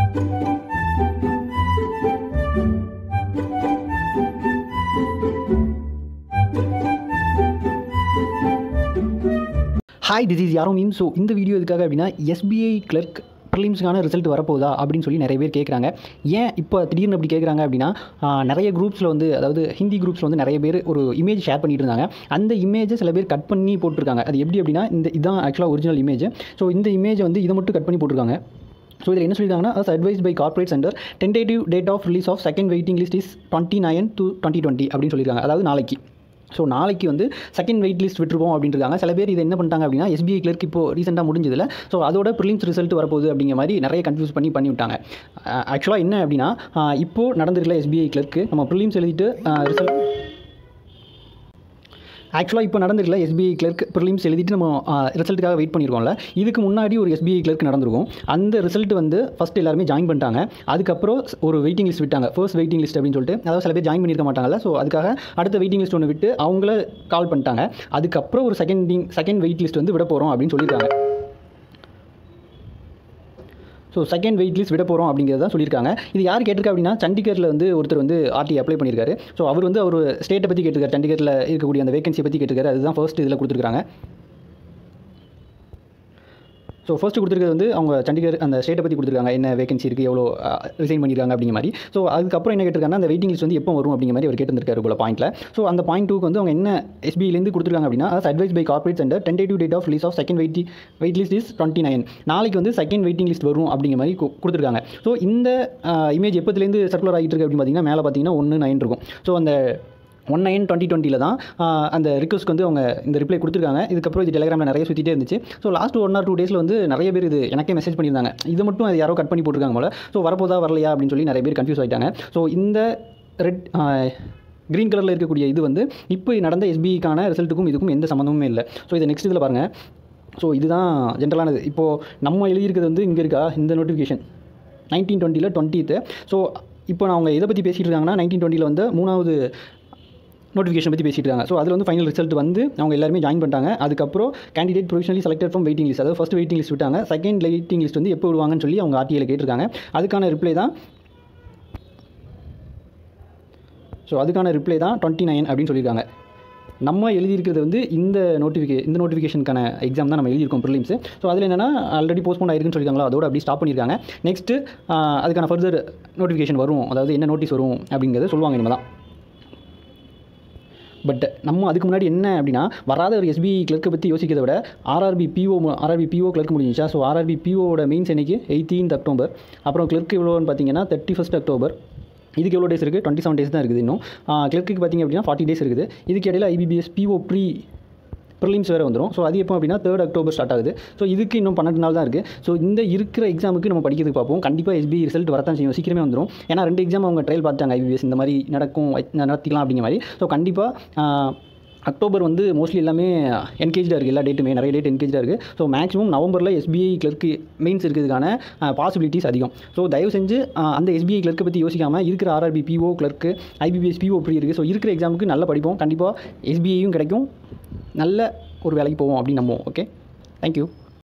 hi this is யாரோ meme so இந்த video எதுக்காக அப்படின்னா எஸ்பிஐ கிளர்க் ப்ரிலிம்ஸ்க்கான ரிசல்ட் வரப்போகுதா அப்படின்னு சொல்லி நிறைய பேர் கேட்குறாங்க ஏன் இப்போ திடீர்னு அப்படி கேட்குறாங்க அப்படின்னா ஆஹ், நிறைய குரூப்ஸில் வந்து அதாவது ஹிந்தி குரூப்ஸில் வந்து நிறைய பேர் ஒரு இமேஜ் ஷேர் பண்ணிட்டு இருந்தாங்க அந்த இமேஜை சில பேர் கட் பண்ணி போட்டிருக்காங்க அது எப்படி அப்படின்னா இந்த இதான் ஆக்சுவலாக ஒரிஜினல் இமேஜ் ஸோ இந்த இமேஜ் வந்து இதை மட்டும் கட் பண்ணி போட்டிருக்காங்க ஸோ இதில் என்ன சொல்லியிருக்காங்கன்னா as advise by corporate centre tentative date of release of second waiting list is twenty nine two twenty twenty அப்படின்னு சொல்லியிருக்காங்க அதாவது நாளைக்கு ஸோ நாளைக்கு வந்து செகண்ட் வெயிட் லிஸ்ட் விட்டுருவோம் அப்படின்றாங்க சில பேர் இதை என்ன பண்ணிட்டாங்க அப்படின்னா எஸ்பிஐ கிளர்க் இப்போ ரீசெண்டாக முடிஞ்சதில்ல ஸோ அதோட ப்ரிலிம்ஸ் ரிசல்ட் வரப்போகுது அப்படிங்கிற மாதிரி நிறைய கன்ஃபியூஸ் பண்ணி பண்ணி விட்டாங்க ஆக்சுவலாக என்ன அப்படின்னா ஆஹ் இப்போ நடந்திருக்கல எஸ்பிஐ கிளர்க்கு நம்ம ப்ரிலிம்ஸ் எழுதிட்டு ரிசல்ட் ஆக்சுவலாக இப்போ நடந்திருக்கல எஸ்பிஐ கிளர்க் ப்ரிலிம்ஸ் எழுதிட்டு நம்ம ரிசல்ட்டுக்காக வெயிட் பண்ணியிருக்கோம்ல இதுக்கு முன்னாடி ஒரு எஸ்பிஐ கிளர்க் நடந்திருக்கும் அந்த ரிசல்ட் வந்து ஃபஸ்ட் எல்லாருமே ஜாயின் பண்ணிட்டாங்க அதுக்கப்புறம் ஒரு வெயிட்டிங் லிஸ்ட் விட்டாங்க ஃபர்ஸ்ட் வெயிட்டிங் லிஸ்ட் அப்படின்னு சொல்லிட்டு அதாவது சில பேர் ஜாயின் பண்ணியிருக்க மாட்டாங்கல்ல ஸோ அதுக்காக அடுத்த வெயிட்டிங் லிஸ்ட் ஒன்று விட்டு அவங்கள கால் பண்ணிட்டாங்க அதுக்கப்புறம் ஒரு செகண்ட் செகண்ட் வெயிட் லிஸ்ட் வந்து விட போகிறோம் அப்படின்னு சொல்லியிருக்காங்க ஸோ செகண்ட் வெயிட் லிஸ்ட் விட போகிறோம் அப்படிங்கிறது தான் சொல்லியிருக்காங்க இது யார் கேட்டிருக்கா அப்படின்னா சண்டிகரில் வந்து ஒருத்தர் வந்து ஆர்டி அப்ளை பண்ணியிருக்காரு ஸோ அவர் வந்து அவர் ஸ்டேட்டை பற்றி கேட்டிருக்காரு சண்டிகரில் இருக்கக்கூடிய அந்த வேகன்சியை பற்றி கேட்டிருக்காரு அதுதான் ஃபர்ஸ்ட் இதில் கொடுத்துருக்காங்க ஸோ ஃபர்ஸ்ட் கொடுத்துருக்கிறது வந்து அவங்க சண்டிகர் அந்த ஸ்டேட்டை பற்றி கொடுத்துருக்காங்க என்ன வேகன்சி இருக்குது எவ்வளோ ரிசைன் பண்ணியிருக்காங்க அப்படிங்கிற மாதிரி ஸோ அதுக்கப்புறம் என்ன கேட்டிருக்காங்கன்னா அந்த வெயிட்டிங் லிஸ்ட் வந்து எப்போ வரும் அப்படிங்கிற மாதிரி அவர் கேட்டிருக்காரு போல பாயிண்ட்டில் ஸோ அந்த பாயிண்ட் டூக்கு வந்து அவங்க என்ன எஸ்பிஐலேருந்து கொடுத்துருக்காங்க அப்படின்னா as advise by corporate centre tentative date of release of second wait wait list is twenty nine நாளைக்கு வந்து செகண்ட் வெயிட்டிங் லிஸ்ட் வரும் அப்படிங்கிற மாதிரி கு- கொடுத்துருக்காங்க ஸோ இந்த இமேஜ் எப்போத்துலேருந்து சர்க்குலர் ஆகிட்டு இருக்கு அப்படின்னு பார்த்தீங்கன்னா மேலே பார்த்தீங்கன்னா ஒன்று நைன் இருக்கும் ஸோ அந்த ஒன் நைன் டுவெண்ட்டி டுவெண்ட்டியில் தான் ஆஹ், அந்த ரிக்வஸ்ட்க்கு வந்து அவங்க இந்த ரிப்ளை கொடுத்துருக்காங்க இதுக்கப்புறம் இது டெலிகிராமில் நிறைய சுற்றிட்டே இருந்துச்சு so last one or two டேஸில் வந்து நிறைய பேர் இது எனக்கே மெசேஜ் பண்ணியிருந்தாங்க இது மட்டும் அது யாரோ கட் பண்ணி போட்டிருக்காங்க போல ஸோ வரப்போதா வரலையா அப்படின்னு சொல்லி நிறைய பேர் கன்ஃபியூஸ் ஆகிட்டாங்க ஸோ இந்த ரெட் க்ரீன் கலரில் இருக்கக்கூடிய இது வந்து இப்போ நடந்த எஸ்பிஐக்கான ரிசல்ட்டுக்கும் இதுக்கும் எந்த சம்மந்தமுமே இல்லை ஸோ இதை நெக்ஸ்ட் இதில் பாருங்கள் ஸோ இதுதான் ஜென்ரலானது இப்போது நம்ம எழுதியிருக்கிறது வந்து இங்கே இருக்கா இந்த நோட்டிஃபிகேஷன் நைன்டீன் டுவெண்ட்டியில் டுவெண்ட்டீத்து ஸோ இப்போ நான் அவங்க எதை பற்றி பேசிகிட்டு இருக்காங்கன்னா நைன்டீன் டுவெண்ட்டியில் வந்து மூணாவது நோட்டிஃபிகேஷன் பற்றி பேசிட்டு இருக்காங்க ஸோ அதில் வந்து ஃபைனல் ரிசல்ட் வந்து அவங்க எல்லாருமே ஜாயின் பண்ணிட்டாங்க அதுக்கப்புறம் candidate provisionally selected from waiting list அதாவது ஃபஸ்ட் வெயிட்டிங் லிஸ்ட் விட்டாங்க செகண்ட் வெயிட்டிங் லிஸ்ட் வந்து எப்போ விடுவாங்கன்னு சொல்லி அவங்க ஆர்டிஐல கேட்டிருக்காங்க அதுக்கான ரிப்ளை தான் ஸோ அதுக்கான ரிப்ளை தான் டுவெண்ட்டி நைன் அப்படின்னு சொல்லியிருக்காங்க நம்ம எழுதியிருக்கிறது வந்து இந்த நோட்டிஃபிகே இந்த நோட்டிஃபிகேஷனுக்கான எக்ஸாம் தான் நம்ம எழுதியிருக்கோம் ப்ரிலிம்ஸ் ஸோ அதில் என்னென்னா ஆல்ரெடி போஸ்ட்போன் ஆயிருக்குன்னு சொல்லியிருக்காங்களோ அதோட அப்படி ஸ்டாப் பண்ணியிருக்காங்க நெக்ஸ்ட்டு அதுக்கான ஃபர்தர் நோட்டிஃபிகேஷன் வரும் அதாவது என்ன நோட்டீஸ் வரும் அப்படிங்கிறத சொல்லுவாங்க இனிமேல் தான் பட் நம்ம அதுக்கு முன்னாடி என்ன அப்படின்னா வராத ஒரு எஸ்பி கிளர்க்கை பற்றி யோசிக்கிறத விட RRB PO RRB PO clerk முடிஞ்சிச்சா ஸோ ஆர்ஆர்பி பிஓவோட மெயின்ஸ் என்னைக்கு எயிட்டீன்த் அக்டோபர் அப்புறம் கிளர்க் எவ்வளோன்னு பார்த்தீங்கன்னா தேர்ட்டி ஃபஸ்ட் அக்டோபர் இதுக்கு எவ்வளோ டேஸ் இருக்குது டுவெண்ட்டி செவன் டேஸ் தான் இருக்குது இன்னும் கிளர்க்கு பார்த்தீங்க அப்படின்னா ஃபார்ட்டி டேஸ் இருக்குது இதுக்கு இடையில ஐபிபிஎஸ் பிஓ ப்ரீ ப்ரிலிம்ஸ் வேறு வந்துடும் ஸோ அது எப்போ அப்படின்னா தேர்ட் அக்டோபர் ஸ்டார்ட் ஆகுது ஸோ இதுக்கு இன்னும் பன்னெண்டு நாள் தான் இருக்குது ஸோ இந்த இருக்கிற எக்ஸாமுக்கு நம்ம படிக்கிறதுக்கு பார்ப்போம் கண்டிப்பாக எஸ்பி ரிசல்ட் வரத்தான் செய்யும் சீக்கிரமே வந்துடும் ஏன்னா ரெண்டு எக்ஸாம் அவங்க ட்ரையல் பார்த்தாங்க ஐபிபிஎஸ் இந்த மாதிரி நடக்கும் நடத்திக்கலாம் அப்படிங்கிற மாதிரி ஸோ கண்டிப்பாக அக்டோபர் வந்து மோஸ்ட்லி எல்லாமே என்கேஜாக இருக்குது எல்லா டேட்டுமே நிறைய டேட் என்கேஜாக இருக்குது ஸோ மேக்ஸிமம் நவம்பரில் எஸ்பிஐ கிளர்க்கு மெயின்ஸ் இருக்கிறதுக்கான பாசிபிலிட்டிஸ் அதிகம் ஸோ தயவு செஞ்சு ஆஹ், அந்த எஸ்பிஐ கிளர்க்கை பற்றி யோசிக்காமல் இருக்கிற ஆர்ஆர்பி பிஓ கிளர்க்கு ஐபிபிஎஸ் பிஓ ப்ரீ இருக்குது ஸோ இருக்கிற எக்ஸாமுக்கு நல்லா படிப்போம் கண்டிப்பாக எஸ்பிஐயும் கிடைக்கும் நல்ல ஒரு வேலைக்கு போவோம் அப்படின்னு நம்புவோம் ஓகே தேங்க்யூ